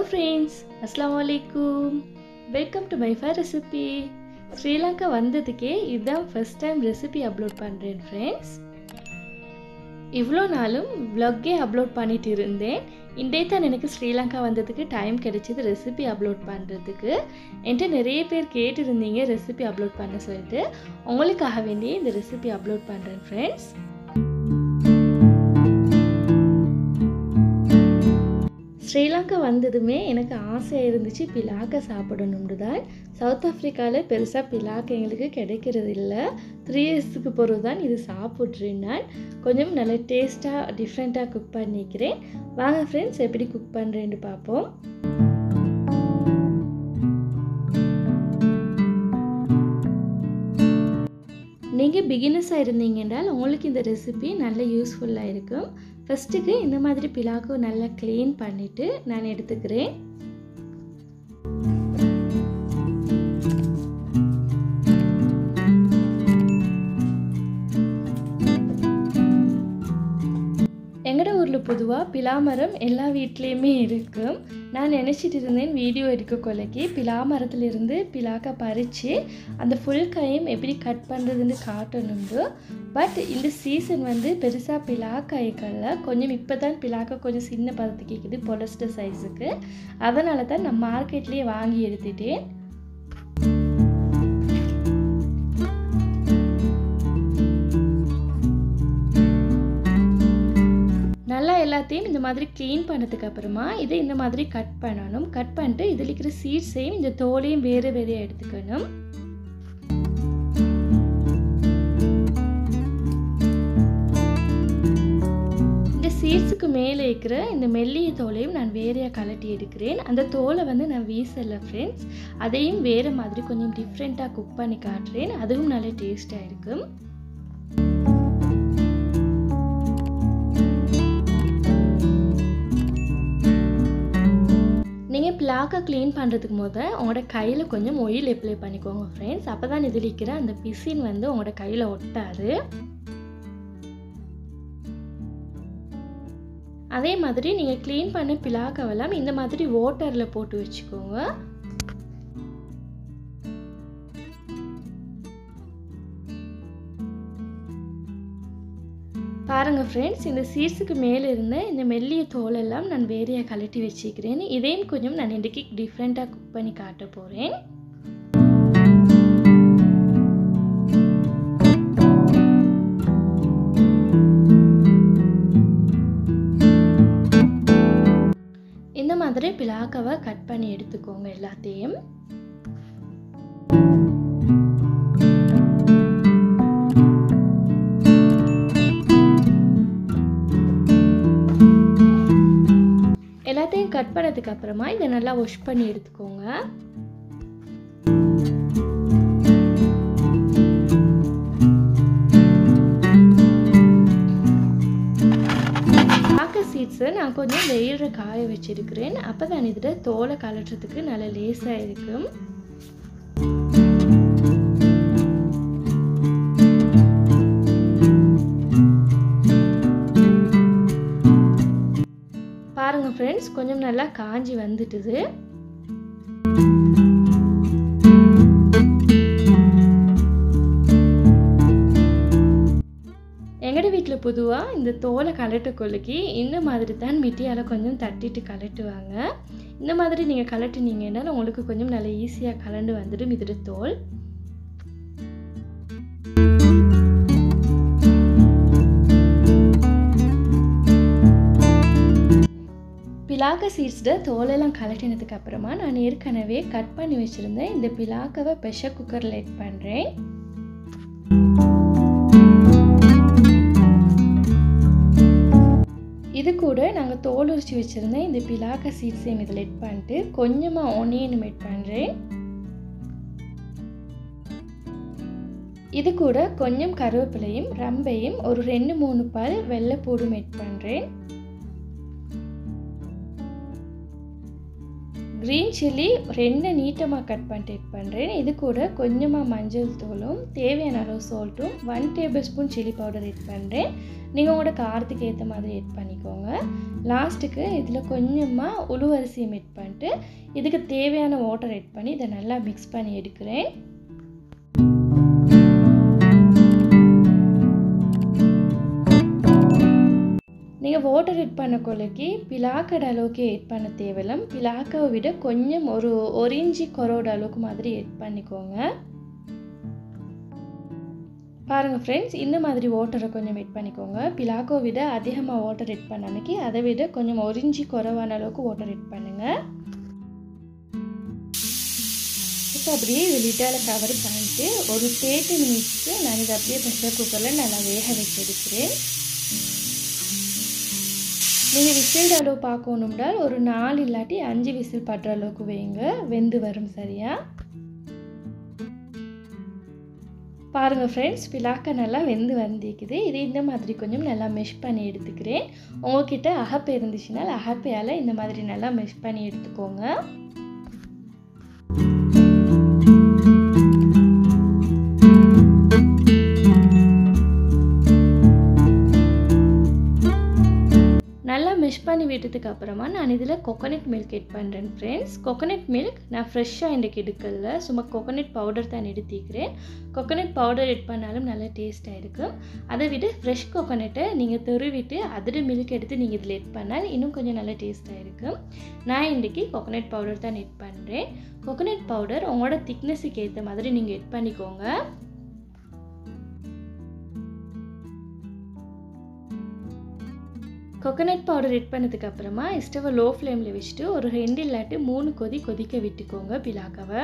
friends அஸ்லாம் வலைக்கும் welcome to my per recipe Sri Lanka வந்ததுக்கே இதுதான் ஃபஸ்ட் டைம் ரெசிபி அப்லோட் பண்ணுறேன் ஃப்ரெண்ட்ஸ் இவ்வளோ நாளும் vlog-ஏ அப்லோட் பண்ணிட்டு இருந்தேன் இன்றைய தான் எனக்கு ஸ்ரீலங்கா வந்ததுக்கு டைம் கிடைச்சிது ரெசிபி அப்லோட் பண்ணுறதுக்கு என்கிட்ட நிறைய பேர் கேட்டிருந்தீங்க ரெசிபி அப்லோட் பண்ண சொல்லிட்டு உங்களுக்காக வேண்டியே இந்த ரெசிபி அப்லோட் பண்ணுறேன் ஃப்ரெண்ட்ஸ் ஸ்ரீலங்கா வந்ததுமே எனக்கு ஆசையாக இருந்துச்சு பிலாக்கை சாப்பிடணும்னு தான் சவுத் ஆஃப்ரிக்காவில் பெருசாக பிலாக்கை எங்களுக்கு கிடைக்கிறது இல்லை த்ரீ இயர்ஸுக்கு பிறகு தான் இது சாப்பிட்றேன் நான் கொஞ்சம் நல்ல டேஸ்ட்டாக டிஃப்ரெண்ட்டாக குக் பண்ணிக்கிறேன் வாங்க ஃப்ரெண்ட்ஸ் எப்படி குக் பண்ணுறேன்னு பார்ப்போம் நீங்கள் பிகினர்ஸாக இருந்தீங்க என்றால் உங்களுக்கு இந்த ரெசிபி நல்ல யூஸ்ஃபுல்லாக இருக்கும் ஃபஸ்ட்டுக்கு இந்த மாதிரி பிலாக்கு நல்லா க்ளீன் பண்ணிவிட்டு நான் எடுத்துக்கிறேன் எங்களோட ஊரில் பொதுவாக பிலாமரம் எல்லா வீட்லேயுமே இருக்கும் நான் நினச்சிட்டு இருந்தேன் வீடியோ எடுக்க கொலைக்கு பிலா மரத்துலேருந்து பிலாக்கை பறித்து அந்த ஃபுல் கையும் எப்படி கட் பண்ணுறதுன்னு காட்டணுண்டு பட் இந்த சீசன் வந்து பெருசாக பிலாக்காய்க்கல்ல கொஞ்சம் இப்போ தான் பிலாக்கா கொஞ்சம் சின்ன பதத்துக்கு கேட்குது பொலஸ்டர் சைஸுக்கு அதனால தான் நான் மார்க்கெட்லேயே வாங்கி எடுத்துட்டேன் நல்லா எல்லாத்தையும் இந்த மாதிரி க்ளீன் பண்ணதுக்கு அப்புறமா இதை இந்த மாதிரி கட் பண்ணணும் கட் பண்ணிட்டு இதில் இருக்கிற சீட்ஸையும் இந்த தோலையும் வேறு வேறு எடுத்துக்கணும் இந்த சீட்ஸுக்கு மேலே இருக்கிற இந்த மெல்லிய தோலையும் நான் வேறையாக கலட்டி எடுக்கிறேன் அந்த தோலை வந்து நான் வீசல ஃப்ரெண்ட்ஸ் அதையும் வேறு மாதிரி கொஞ்சம் டிஃப்ரெண்ட்டாக குக் பண்ணி காட்டுறேன் அதுவும் நல்ல டேஸ்ட்டாக இருக்கும் நீங்கள் பிளாக்கை க்ளீன் பண்ணுறதுக்கு போத உங்களோட கையில் கொஞ்சம் ஒயில் அப்ளை பண்ணிக்கோங்க ஃப்ரெண்ட்ஸ் அப்போ தான் இதில் இருக்கிற அந்த பிசின் வந்து உங்களோட கையில் ஒட்டாது அதே மாதிரி நீங்கள் க்ளீன் பண்ண பிளாக்கவெல்லாம் இந்த மாதிரி வாட்டரில் போட்டு வச்சுக்கோங்க பாருங்கள் ஃப்ரெண்ட்ஸ் இந்த சீட்ஸுக்கு மேலே இருந்த இந்த மெல்லிய தோலெல்லாம் நான் வேறையாக கழட்டி வச்சுக்கிறேன் இதையும் கொஞ்சம் நான் இன்றைக்கி டிஃப்ரெண்ட்டாக குக் பண்ணி காட்ட போகிறேன் இந்த மாதிரி பிளாக்கவை கட் பண்ணி எடுத்துக்கோங்க எல்லாத்தையும் எல்லாத்தையும் கட் பண்ணதுக்கு அப்புறமா இதை நல்லா வாஷ் பண்ணி எடுத்துக்கோங்க பாக்க சீட்ஸை நான் கொஞ்சம் வெயிலில் காய வச்சிருக்கிறேன் அப்போ தான் இதில் தோலை கலட்டுறதுக்கு நல்ல லேஸாக இருக்கும் பாருங்கள் ஃப்ரெண்ட்ஸ் கொஞ்சம் நல்லா காஞ்சி வந்துட்டுது எங்களோட வீட்டில் பொதுவாக இந்த தோலை கலட்டு கொள்ளைக்கு இந்த மாதிரி தான் மிட்டியால் கொஞ்சம் தட்டிட்டு கலட்டுவாங்க இந்த மாதிரி நீங்கள் கலட்டுனீங்கன்னா உங்களுக்கு கொஞ்சம் நல்லா ஈஸியாக கலண்டு வந்துடும் இதோட தோல் பிலாக்க சீட்ஸில் தோலெல்லாம் கலட்டினதுக்கு அப்புறமா நான் ஏற்கனவே கட் பண்ணி வச்சுருந்தேன் இந்த பிலாக்கவை ப்ரெஷர் குக்கரில் எட் பண்ணுறேன் இது கூட நாங்கள் தோல் உரிச்சு வச்சுருந்தேன் இந்த பிலாக்க சீட்ஸையும் இதில் எட் பண்ணிட்டு கொஞ்சமாக ஒனியனும் எட் பண்ணுறேன் இது கூட கொஞ்சம் கருவேப்பிலையும் ரம்பையும் ஒரு ரெண்டு மூணு பால் வெள்ளைப்பூடும் எட் பண்ணுறேன் க்ரீன் சில்லி ரெண்டு நீட்டமாக கட் பண்ணிட்டு எட் பண்ணுறேன் இது கூட கொஞ்சமாக மஞ்சள் தூளும் தேவையான அளவு சால்ட்டும் one tablespoon chilli powder add பண்ணுறேன் நீங்கள் உங்களோட காரத்துக்கு ஏற்ற மாதிரி எட் பண்ணிக்கோங்க லாஸ்ட்டுக்கு இதில் கொஞ்சமாக உளுவரிசியை மிட் பண்ணிட்டு இதுக்கு தேவையான வாட்டர் எட் பண்ணி இதை நல்லா மிக்ஸ் பண்ணி எடுக்கிறேன் நீங்கள் வாட்டர் எட் பண்ண கொலைக்கு பிலாக்கட அளவுக்கு எட் பண்ண தேவையில்லம் பிலாக்காவை விட கொஞ்சம் ஒரு ஒரு இஞ்சி கொரோட அளவுக்கு மாதிரி எட் பண்ணிக்கோங்க பாருங்கள் ஃப்ரெண்ட்ஸ் இந்த மாதிரி வாட்டரை கொஞ்சம் எட் பண்ணிக்கோங்க பிலாக்கோ விட அதிகமாக வாட்டர் எட் பண்ணாமைக்கு அதை விட கொஞ்சம் ஒரு இஞ்சி குறைவான அளவுக்கு வாட்டர் எட் பண்ணுங்கள் இப்போ அப்படியே இது லிட்டால் கவர் பண்ணிட்டு ஒரு தேர்ட்டி மினிட்ஸ்க்கு நான் இதை அப்படியே ப்ரெஷர் குக்கரில் நல்லா வேக வச்சு எடுக்கிறேன் நீங்கள் விசில் அளவு பார்க்கணும்னால் ஒரு நாலு இல்லாட்டி அஞ்சு விசில் படுற அளவுக்கு வைங்க வெந்து வரும் சரியா பாருங்கள் ஃப்ரெண்ட்ஸ் பிலாக்கா நல்லா வெந்து வந்திக்குது இது இந்த மாதிரி கொஞ்சம் நல்லா மெஷ் பண்ணி எடுத்துக்கிறேன் உங்ககிட்ட அகப்பை இருந்துச்சுனால் அகப்பையால் இந்த மாதிரி நல்லா மெஷ் பண்ணி எடுத்துக்கோங்க நல்லா மிஷ் பண்ணி விட்டதுக்கு அப்புறமா நான் இதில் கொக்கனட் மில்க் எட் பண்ணுறேன் ஃப்ரெண்ட்ஸ் கொக்கனட் மில்க் நான் ஃப்ரெஷ்ஷாக எனக்கு எடுக்கல சும்மா கொக்கனட் பவுடர் தான் எடுத்திக்கிறேன் கொக்கனட் பவுடர் எட் பண்ணாலும் நல்லா டேஸ்ட்டாக இருக்கும் அதை விட ஃப்ரெஷ் கொக்கனட்டை நீங்கள் துருவிட்டு அதோட மில்க் எடுத்து நீங்கள் இதில் எட் பண்ணால் இன்னும் கொஞ்சம் நல்லா டேஸ்ட்டாக இருக்கும் நான் இன்றைக்கி கொக்கனட் பவுடர் தான் எட் பண்ணுறேன் கொக்கனட் பவுடர் உங்களோட திக்னஸுக்கு ஏற்ற மாதிரி நீங்கள் எட் பண்ணிக்கோங்க கொக்கனட் பவுடர் எட் பண்ணதுக்கு அப்புறமா ஸ்டவை லோ ஃப்ளேமில் வச்சுட்டு ஒரு ரெண்டு இல்லாட்டி மூணு கொதி கொதிக்க விட்டுக்கோங்க பிலாக்காவை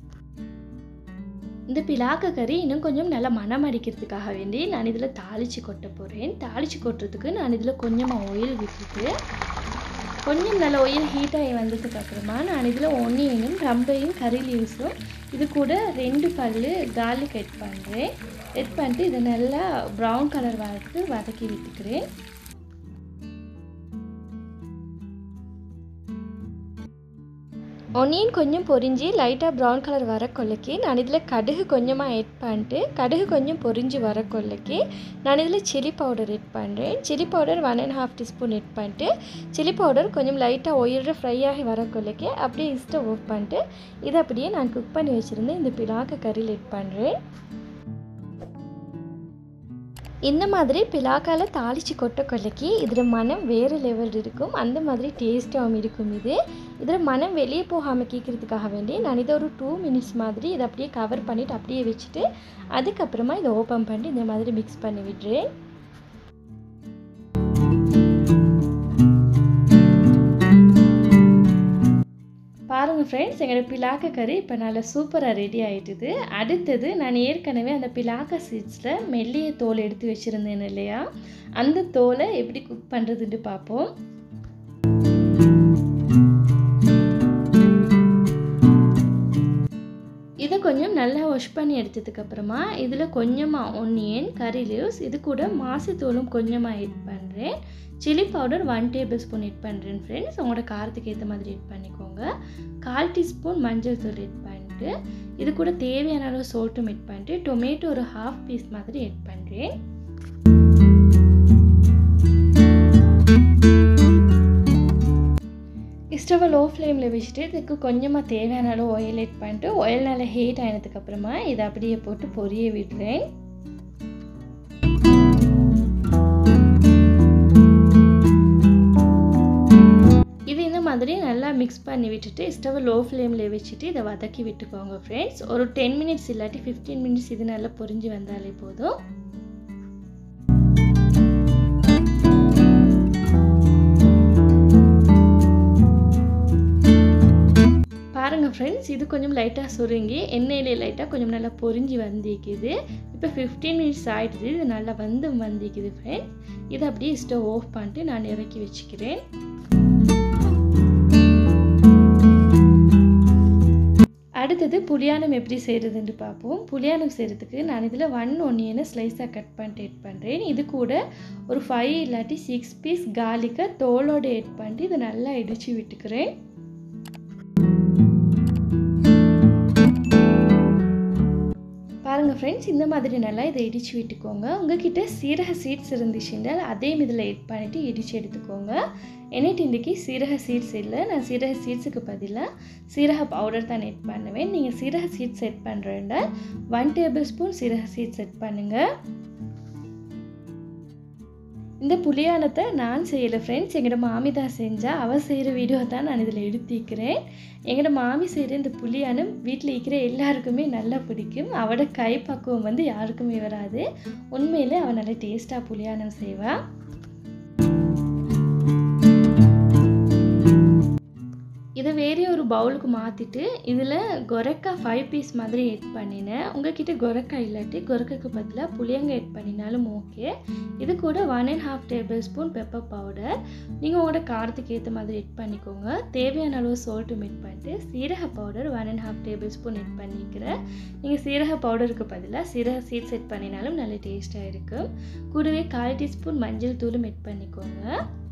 இந்த பிலாக்க கறி இன்னும் கொஞ்சம் நல்லா மனம் அடிக்கிறதுக்காக வேண்டி நான் இதில் தாளித்து கொட்ட போகிறேன் தாளித்து கொட்டுறதுக்கு நான் இதில் கொஞ்சமாக ஆயில் விட்டுட்டு கொஞ்சம் நல்லா ஆயில் ஹீட் ஆகி வந்ததுக்கு அப்புறமா நான் இதில் ஒன்னியனும் ரம்பையும் கறி லீவ்ஸும் இது கூட ரெண்டு பல் கார்லிக் எட் பண்ணுறேன் எட் பண்ணிட்டு இதை நல்லா ப்ரௌன் கலர் வறுத்து வதக்கி விட்டுக்கிறேன் ஒனியன் கொஞ்சம் பொரிஞ்சு லைட்டாக ப்ரௌன் கலர் வர கொள்ளைக்கு நான் இதில் கடுகு கொஞ்சமாக எட் பண்ணிட்டு கடுகு கொஞ்சம் பொரிஞ்சு வர கொள்ளைக்கு நான் இதில் சில்லி பவுடர் எட் பண்ணுறேன் chilli powder one and half teaspoon add பண்ணிட்டு சில்லி பவுடர் கொஞ்சம் லைட்டாக ஒயிலில் ஃப்ரை ஆகி வர கொள்ளைக்கு அப்படியே இஸ்ட்டை ஆஃப் பண்ணிட்டு இதை அப்படியே நான் குக் பண்ணி வச்சுருந்தேன் இந்த பிலாக்க கறியில் எட் பண்ணுறேன் இந்த மாதிரி பிலாக்கால தாளித்து கொட்ட கொல்லைக்கு இதில் மனம் வேறு லெவல் இருக்கும் அந்த மாதிரி டேஸ்ட்டாகவும் இருக்கும் இது இதில் மனம் வெளியே போகாமல் கேட்குறதுக்காக வேண்டி நான் இதை ஒரு டூ மினிட்ஸ் மாதிரி இதை அப்படியே கவர் பண்ணிவிட்டு அப்படியே வச்சுட்டு அதுக்கப்புறமா இதை ஓப்பன் பண்ணிட்டு இந்த மாதிரி மிக்ஸ் பண்ணி விடுறேன் பாருங்கள் ஃப்ரெண்ட்ஸ் எங்களோட பிலாக்க கறி இப்போ நல்லா சூப்பராக ரெடி ஆகிட்டுது அடுத்தது நான் ஏற்கனவே அந்த பிலாக்க சீட்ஸில் மெல்லிய தோல் எடுத்து வச்சுருந்தேன் இல்லையா அந்த தோலை எப்படி குக் பண்ணுறதுன்ட்டு பார்ப்போம் இதை கொஞ்சம் நல்லா வாஷ் பண்ணி எடுத்ததுக்கப்புறமா இதில் கொஞ்சமாக ஒன்னியன் கறி லீவ்ஸ் இது கூட மாசித்தூளும் கொஞ்சமாக எட் பண்ணுறேன் chilli powder one tablespoon add பண்ணுறேன் ஃப்ரெண்ட்ஸ் உங்களோட காரத்துக்கு ஏற்ற மாதிரி எட் பண்ணிக்கோங்க கால் டீஸ்பூன் மஞ்சள் தூள் எட் பண்ணிட்டு இது கூட தேவையான அளவு சோல்ட்டும் எட் பண்ணிட்டு டொமேட்டோ ஒரு ஹாஃப் பீஸ் மாதிரி எட் பண்ணுறேன் ஸ்டவை லோ ஃப்ளேமில் வச்சுட்டு இதுக்கு கொஞ்சமாக தேவையான அளவு ஆயில் எட் பண்ணிட்டு ஆயில் நல்லா ஹீட் ஆனதுக்கப்புறமா இதை அப்படியே போட்டு பொரிய விடுறேன் இது இந்த மாதிரி நல்லா மிக்ஸ் பண்ணி விட்டுட்டு ஸ்டவை லோ ஃப்ளேமில் வச்சுட்டு இதை வதக்கி விட்டுக்கோங்க ஃப்ரெண்ட்ஸ் ஒரு டென் மினிட்ஸ் இல்லாட்டி ஃபிஃப்டீன் மினிட்ஸ் இது நல்லா பொரிஞ்சு வந்தாலே போதும் பாருங்கள் ஃப்ரெண்ட்ஸ் இது கொஞ்சம் லைட்டாக சுருங்கி எண்ணெயிலே லைட்டாக கொஞ்சம் நல்லா பொரிஞ்சு வந்திக்குது இப்போ ஃபிஃப்டீன் மினிட்ஸ் ஆகிடுது இது நல்லா வந்து வந்திக்குது ஃப்ரெண்ட்ஸ் இதை அப்படியே ஸ்டவ் ஆஃப் பண்ணிட்டு நான் இறக்கி வச்சுக்கிறேன் அடுத்தது புளியானம் எப்படி செய்கிறதுன்னு பார்ப்போம் புளியானம் செய்கிறதுக்கு நான் இதில் ஒன் ஒன்னியனை ஸ்லைஸாக கட் பண்ணிட்டு எட் பண்ணுறேன் இது கூட ஒரு ஃபைவ் இல்லாட்டி சிக்ஸ் பீஸ் கார்லிக்கை தோலோடு எட் பண்ணிட்டு இதை நல்லா இடித்து விட்டுக்கிறேன் பாருங்கள் ஃப்ரெண்ட்ஸ் இந்த மாதிரி நல்லா இதை இடித்து விட்டுக்கோங்க உங்ககிட்ட சீரக சீட்ஸ் இருந்துச்சுன்றால் அதையும் இதில் எட் பண்ணிவிட்டு இடித்து எடுத்துக்கோங்க என்னட்டு இன்றைக்கி சீரக சீட்ஸ் இல்லை நான் சீரக சீட்ஸுக்கு பதிலாக சீரக பவுடர் தான் எட் பண்ணுவேன் நீங்கள் சீரக சீட்ஸ் செட் பண்ணுறேன்டா ஒன் டேபிள் ஸ்பூன் சீரக சீட்ஸ் செட் பண்ணுங்கள் இந்த புளியானத்தை நான் செய்யலை ஃப்ரெண்ட்ஸ் எங்களோட மாமி தான் செஞ்சால் அவள் செய்கிற வீடியோ தான் நான் இதில் எடுத்திக்கிறேன் எங்களோட மாமி செய்கிற இந்த புளியானம் வீட்டில் இருக்கிற எல்லாருக்குமே நல்லா பிடிக்கும் அவட கை பக்குவம் வந்து யாருக்குமே வராது உண்மையிலே அவள் நல்லா டேஸ்ட்டாக புளியானம் செய்வாள் இதை வேறே ஒரு பவுலுக்கு மாற்றிட்டு இதில் கொரக்கா ஃபைவ் பீஸ் மாதிரி எட் பண்ணினேன் உங்ககிட்ட கொரக்கா இல்லாட்டி கொரக்காக்கு பதிலாக புளியங்க எட் பண்ணினாலும் ஓகே இது கூட one and half tablespoon pepper powder நீங்கள் உங்களோட காரத்துக்கு ஏற்ற மாதிரி எட் பண்ணிக்கோங்க தேவையான அளவு சோல்ட்டும் எட் பண்ணிட்டு சீரக powder one and half tablespoon add பண்ணிக்கிறேன் நீங்கள் சீரக பவுடருக்கு பதிலாக சீரக சீட்ஸ் எட் பண்ணினாலும் நல்ல டேஸ்ட்டாக இருக்கும் கூடவே கால் டீஸ்பூன் மஞ்சள் தூளும் எட் பண்ணிக்கோங்க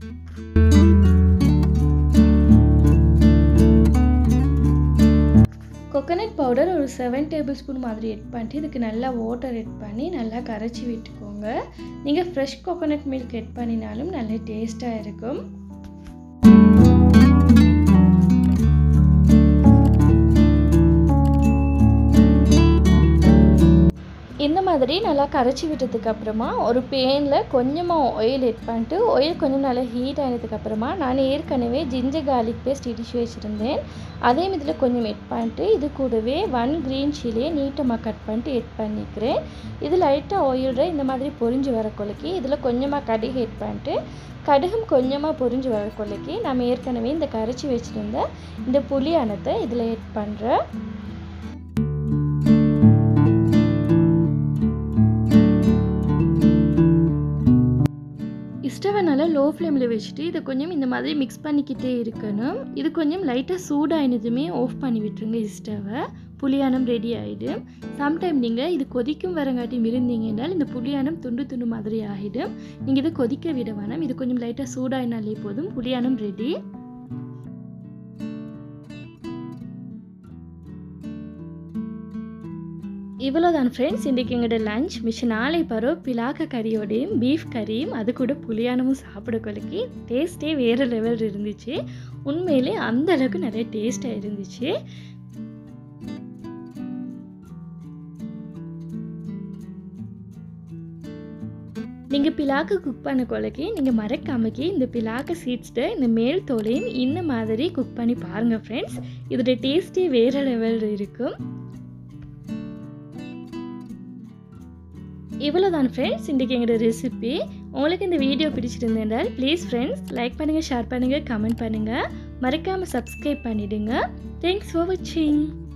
கொக்கனட் பவுடர் ஒரு செவன் டேபிள் ஸ்பூன் மாதிரி எட் பண்ணிட்டு இதுக்கு நல்லா வாட்டர் எட் பண்ணி நல்லா கரைச்சி விட்டுக்கோங்க நீங்கள் ஃப்ரெஷ் கொக்கனட் மில்க் எட் பண்ணினாலும் நல்ல டேஸ்ட்டாக இருக்கும் இந்த மாதிரி நல்லா கரைச்சி விட்டதுக்கு அப்புறமா ஒரு பேனில் கொஞ்சமாக ஆயில் எட் பண்ணிட்டு ஆயில் கொஞ்சம் நல்லா ஹீட் ஆனதுக்கப்புறமா நான் ஏற்கனவே ஜிஞ்சர் கார்லிக் பேஸ்ட் இடிச்சு வச்சுருந்தேன் அதே இதில் கொஞ்சம் எட் பண்ணிட்டு இது கூடவே ஒன் க்ரீன் சில்லியை நீட்டமாக கட் பண்ணிட்டு எட் பண்ணிக்கிறேன் இது லைட்டாக ஆயிலில் இந்த மாதிரி பொரிஞ்சு வர கொலைக்கு இதில் கொஞ்சமாக கடுகு எட் பண்ணிட்டு கடுகும் கொஞ்சமாக பொரிஞ்சு வர கொலைக்கு நம்ம ஏற்கனவே இந்த கரைச்சி வச்சுருந்த இந்த புளியானத்தை இதில் எட் பண்ணுறேன் ஸ்டவை நல்லா லோ ஃப்ளேமில் வச்சுட்டு இதை கொஞ்சம் இந்த மாதிரி மிக்ஸ் பண்ணிக்கிட்டே இருக்கணும் இது கொஞ்சம் லைட்டாக சூடாயினதுமே ஆஃப் பண்ணி விட்டுருங்க ஸ்டவை புளியானம் ரெடி ஆகிடும் சம்டைம் நீங்கள் இது கொதிக்கும் வரங்காட்டி இருந்தீங்கன்னால் இந்த புளியானம் துண்டு துண்டு மாதிரி ஆகிடும் நீங்கள் இதை கொதிக்க விட வேணாம் இது கொஞ்சம் லைட்டாக சூடாயினாலே போதும் புளியானம் ரெடி இவ்வளோதான் ஃப்ரெண்ட்ஸ் இன்றைக்கி எங்களோட லஞ்ச் மிச்ச நாளை பரோ பிலாக்க கறியோடையும் பீஃப் கறியும் அது கூட புளியானமும் சாப்பிட கொலைக்கு டேஸ்ட்டே வேறு லெவல் இருந்துச்சு உண்மையிலே அந்த அளவுக்கு நிறைய டேஸ்ட்டாக இருந்துச்சு நீங்கள் பிலாக்கு குக் பண்ண கொலைக்கு நீங்கள் மறக்காமக்கி இந்த பிலாக்க சீட்ஸ்ட்டு இந்த மேல் தோலையும் இந்த மாதிரி குக் பண்ணி பாருங்கள் ஃப்ரெண்ட்ஸ் இதோட டேஸ்ட்டே வேறு லெவல் இருக்கும் இவ்வளோ தான் ஃப்ரெண்ட்ஸ் இன்றைக்கி எங்களோட ரெசிபி உங்களுக்கு இந்த வீடியோ பிடிச்சிருந்தால் ப்ளீஸ் ஃப்ரெண்ட்ஸ் லைக் பண்ணுங்கள் ஷேர் பண்ணுங்கள் கமெண்ட் பண்ணுங்கள் மறக்காமல் சப்ஸ்கிரைப் பண்ணிவிடுங்க தேங்க்ஸ் ஃபார் வாட்சிங்